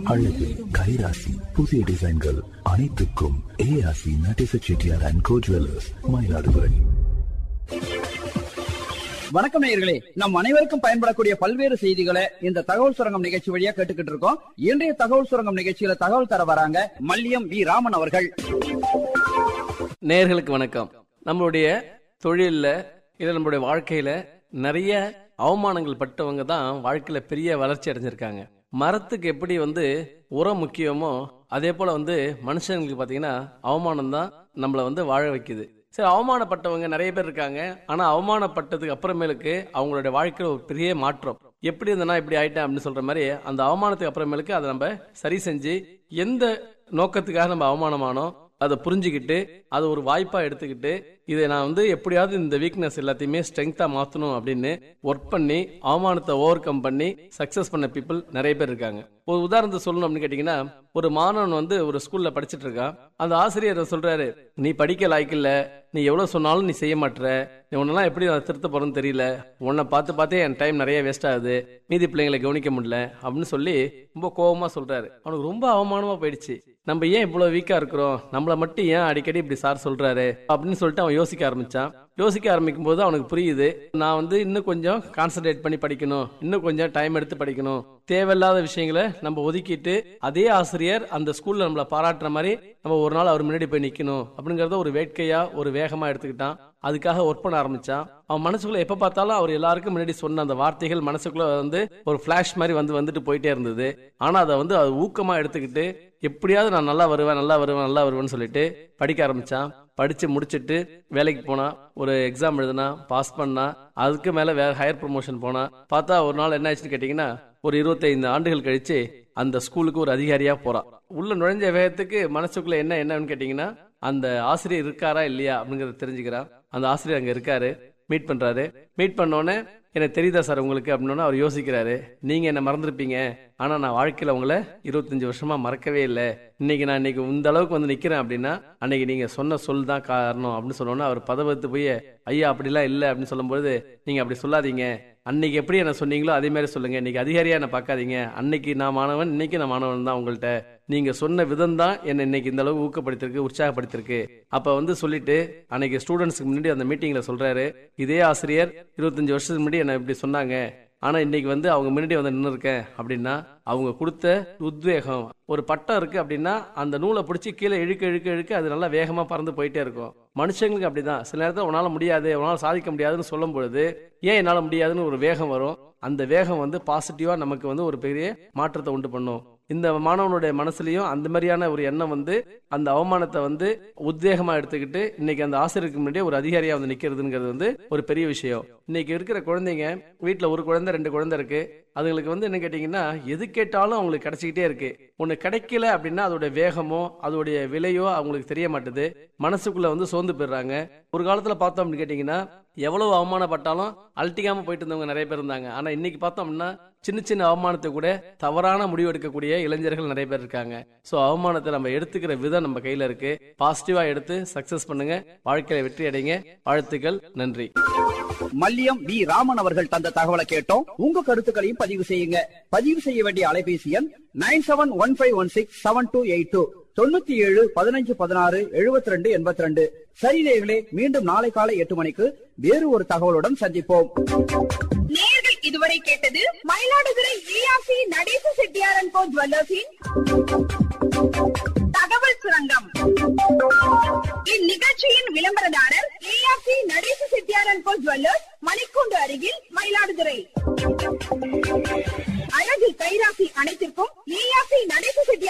அழகு கைராசி புதிய டிசைன்கள் அனைத்துக்கும் ஏஆசி Natesa Chettiar and co jewellers Mayiladuthurai வணக்கம் நேயர்களே நம் அனைவருக்கும் பயன்படக்கூடிய பல்வேறு செய்திகளை இந்த தகவல் சுரங்கம் நிகழ்ச்சி வழியா கேட்டுக்கிட்டு இருக்கோம் இன்றைய தகவல் சுரங்கம் நிகழ்ச்சியில தகவல் தர வராங்க மல்லியம் வி ராமன் அவர்கள் நேயர்களுக்கு வணக்கம் நம்மளுடைய தொழில்ல இல்ல நம்மளுடைய வாழ்க்கையில நிறைய அவமானங்கள் பட்டவங்க தான் வாழ்க்கையில பெரிய வளர்ச்சி அடைஞ்சிருக்காங்க மரத்துக்கு எப்படி வந்து உரம் முக்கியமோ அதே போல வந்து மனுஷங்களுக்கு பாத்தீங்கன்னா அவமானம் தான் நம்மள வந்து வாழ வைக்குது சரி அவமானப்பட்டவங்க நிறைய பேர் இருக்காங்க ஆனா அவமானப்பட்டதுக்கு அப்புறமேலுக்கு அவங்களுடைய வாழ்க்கையில ஒரு பெரிய மாற்றம் எப்படி இருந்தனா இப்படி ஆயிட்டேன் அப்படின்னு சொல்ற மாதிரி அந்த அவமானத்துக்கு அப்புறமேலுக்கு அதை நம்ம சரி செஞ்சு எந்த நோக்கத்துக்காக நம்ம அவமானமானோம் அதை புரிஞ்சுக்கிட்டு அதை ஒரு வாய்ப்பா எடுத்துக்கிட்டு இதை நான் வந்து எப்படியாவது இந்த வீக்னஸ் எல்லாத்தையுமே ஸ்ட்ரென்த்தா மாத்தணும் அப்படின்னு ஒர்க் பண்ணி அவமானத்தை ஓவர் கம் பண்ணி சக்சஸ் பண்ண பீப்புள் நிறைய பேர் இருக்காங்க ஒரு உதாரணத்தை சொல்லணும் அப்படின்னு கேட்டீங்கன்னா ஒரு மாணவன் வந்து ஒரு ஸ்கூல்ல படிச்சிட்டு இருக்கான் அந்த ஆசிரியர் சொல்றாரு நீ படிக்க லாய்க்கில்ல நீ எவ்வளவு சொன்னாலும் நீ செய்ய மாட்ற நீ உன்னெல்லாம் எப்படி நான் திருத்த போறேன்னு தெரியல உன்னை பார்த்து பார்த்தே என் டைம் நிறைய வேஸ்ட் ஆகுது மீதி பிள்ளைங்களை கவனிக்க முடியல அப்படின்னு சொல்லி ரொம்ப கோபமா சொல்றாரு அவனுக்கு ரொம்ப அவமானமா போயிடுச்சு நம்ம ஏன் இவ்வளவு வீக்கா இருக்கிறோம் நம்மள மட்டும் ஏன் அடிக்கடி இப்படி சார் சொல்றாரு அப்படின்னு சொல்லிட்டு அவன் யோசிக்க ஆரம்பிச்சான் யோசிக்க ஆரம்பிக்கும் போது அவனுக்கு புரியுது நான் வந்து இன்னும் கொஞ்சம் கான்சென்ட்ரேட் பண்ணி படிக்கணும் இன்னும் கொஞ்சம் டைம் எடுத்து படிக்கணும் தேவையில்லாத விஷயங்களை நம்ம ஒதுக்கிட்டு அதே ஆசிரியர் அந்த ஸ்கூல்ல நம்மள பாராட்டுற மாதிரி நம்ம ஒரு நாள் அவர் முன்னாடி போய் நிக்கணும் அப்படிங்கறத ஒரு வேட்கையா ஒரு வேகமா எடுத்துக்கிட்டான் அதுக்காக ஒர்க் பண்ண ஆரம்பிச்சான் அவன் மனசுக்குள்ள எப்ப பார்த்தாலும் அவர் எல்லாருக்கும் முன்னாடி சொன்ன அந்த வார்த்தைகள் மனசுக்குள்ள வந்து ஒரு பிளாஷ் மாதிரி வந்து வந்துட்டு போயிட்டே இருந்தது ஆனா அதை வந்து அது ஊக்கமா எடுத்துக்கிட்டு எப்படியாவது நான் நல்லா வருவேன் நல்லா வருவேன் நல்லா வருவேன்னு சொல்லிட்டு படிக்க ஆரம்பிச்சான் படிச்சு முடிச்சிட்டு வேலைக்கு போனா ஒரு எக்ஸாம் எழுதுனா பாஸ் பண்ணா அதுக்கு மேல வேற ஹையர் ப்ரொமோஷன் போனா பார்த்தா ஒரு நாள் என்ன ஆச்சுன்னு கேட்டீங்கன்னா ஒரு இருபத்தைந்து ஆண்டுகள் கழிச்சு அந்த ஸ்கூலுக்கு ஒரு அதிகாரியா போறான் உள்ள நுழைஞ்ச வேகத்துக்கு மனசுக்குள்ள என்ன என்னன்னு கேட்டீங்கன்னா அந்த ஆசிரியர் இருக்காரா இல்லையா அப்படிங்கறத தெரிஞ்சுக்கிறான் அந்த ஆசிரியர் அங்க இருக்காரு மீட் பண்றாரு மீட் பண்ணோடனே எனக்கு தெரியுதா சார் உங்களுக்கு அப்படின்னு அவர் யோசிக்கிறாரு நீங்க என்ன மறந்துருப்பீங்க ஆனா நான் வாழ்க்கையில உங்களை இருபத்தஞ்சு வருஷமா மறக்கவே இல்லை இன்னைக்கு நான் இன்னைக்கு இந்த அளவுக்கு வந்து நிக்கிறேன் அப்படின்னா அன்னைக்கு நீங்க சொன்ன சொல் தான் காரணம் அப்படின்னு சொன்னோன்னா அவர் பதவத்து போய் ஐயா அப்படிலாம் இல்லை அப்படின்னு சொல்லும்போது நீங்க அப்படி சொல்லாதீங்க அன்னைக்கு எப்படி என்ன சொன்னீங்களோ அதே மாதிரி சொல்லுங்க இன்னைக்கு அதிகாரியா என்ன பார்க்காதீங்க அன்னைக்கு நான் மாணவன் இன்னைக்கு நான் மாணவன் தான் உங்கள்கிட்ட நீங்க சொன்ன விதம் தான் என்ன இன்னைக்கு இந்த அளவுக்கு ஊக்கப்படுத்திருக்கு உற்சாகப்படுத்திருக்கு அப்ப வந்து சொல்லிட்டு அன்னைக்கு ஸ்டூடெண்ட்ஸ்க்கு முன்னாடி அந்த மீட்டிங்ல சொல்றாரு இதே ஆசிரியர் இருபத்தஞ்சு வருஷத்துக்கு முன்னாடி என்ன இப்படி சொன்னாங்க ஆனா இன்னைக்கு வந்து அவங்க முன்னாடி வந்து நின்று இருக்கேன் அப்படின்னா அவங்க கொடுத்த உத்வேகம் ஒரு பட்டம் இருக்கு அப்படின்னா அந்த நூலை பிடிச்சி கீழே இழுக்க இழுக்க இழுக்க அது நல்லா வேகமா பறந்து போயிட்டே இருக்கும் மனுஷங்களுக்கு அப்படிதான் சில நேரத்தில் உன்னால முடியாது உன்னால சாதிக்க முடியாதுன்னு சொல்லும் பொழுது ஏன் என்னால முடியாதுன்னு ஒரு வேகம் வரும் அந்த வேகம் வந்து பாசிட்டிவா நமக்கு வந்து ஒரு பெரிய மாற்றத்தை உண்டு பண்ணும் இந்த மாணவனுடைய மனசுலயும் அந்த மாதிரியான ஒரு எண்ணம் வந்து அந்த அவமானத்தை வந்து உத்வேகமா எடுத்துக்கிட்டு இன்னைக்கு அந்த ஆசிரியருக்கு முன்னாடியே ஒரு அதிகாரியா வந்து நிக்கிறதுங்கிறது வந்து ஒரு பெரிய விஷயம் இன்னைக்கு இருக்கிற குழந்தைங்க வீட்டுல ஒரு குழந்தை ரெண்டு குழந்தை இருக்கு அதுங்களுக்கு வந்து என்ன கேட்டீங்கன்னா எது கேட்டாலும் அவங்களுக்கு கிடைச்சிக்கிட்டே இருக்கு ஒண்ணு கிடைக்கல அப்படின்னா அதோட வேகமோ அதோடைய விலையோ அவங்களுக்கு தெரிய மாட்டுது மனசுக்குள்ள வந்து சோர்ந்து போயிடுறாங்க ஒரு காலத்துல பார்த்தோம் அப்படின்னு கேட்டீங்கன்னா எவ்வளவு அவமானப்பட்டாலும் அழட்டிக்காம போயிட்டு இருந்தவங்க நிறைய பேர் இருந்தாங்க ஆனா இன்னைக்கு பார்த்தோம் அப்படின்னா சின்ன சின்ன அவமானத்தை கூட தவறான முடிவு எடுக்கக்கூடிய இளைஞர்கள் நிறைய பேர் இருக்காங்க சோ அவமானத்தை நம்ம எடுத்துக்கிற விதம் நம்ம கையில இருக்கு பாசிட்டிவா எடுத்து சக்சஸ் பண்ணுங்க வாழ்க்கையில வெற்றி அடைங்க வாழ்த்துக்கள் நன்றி மல்லியம் வி ராமன் அவர்கள் தந்த தகவலை கேட்டோம் உங்க கருத்துக்களையும் பதிவு செய்யுங்க பதிவு செய்ய வேண்டிய அலைபேசி எண் nine seven one five one six seven two eight two தொண்ணூத்தி ஏழு பதினஞ்சு பதினாறு எழுபத்தி ரெண்டு எண்பத்தி ரெண்டு சரி நேயர்களே மீண்டும் நாளை காலை எட்டு மணிக்கு வேறு ஒரு தகவலுடன் சந்திப்போம் நேர்கள் இதுவரை கேட்டது மயிலாடுதுறை ஜிஆர்சி நடேச செட்டியாரன் கோ ஜுவல்லர்ஸின் தகவல் சுரங்கம் இந்நிகழ்ச்சியின் விளம்பரதாரர் ஏஆர்சி நடேச செட்டியாரன் கோ ஜுவல்லர்ஸ் மணிக்கூண்டு அருகில் மயிலாடுதுறை அழகு கைராசி அனைத்திற்கும் ஏஆர்சி நடேச செட்டியார்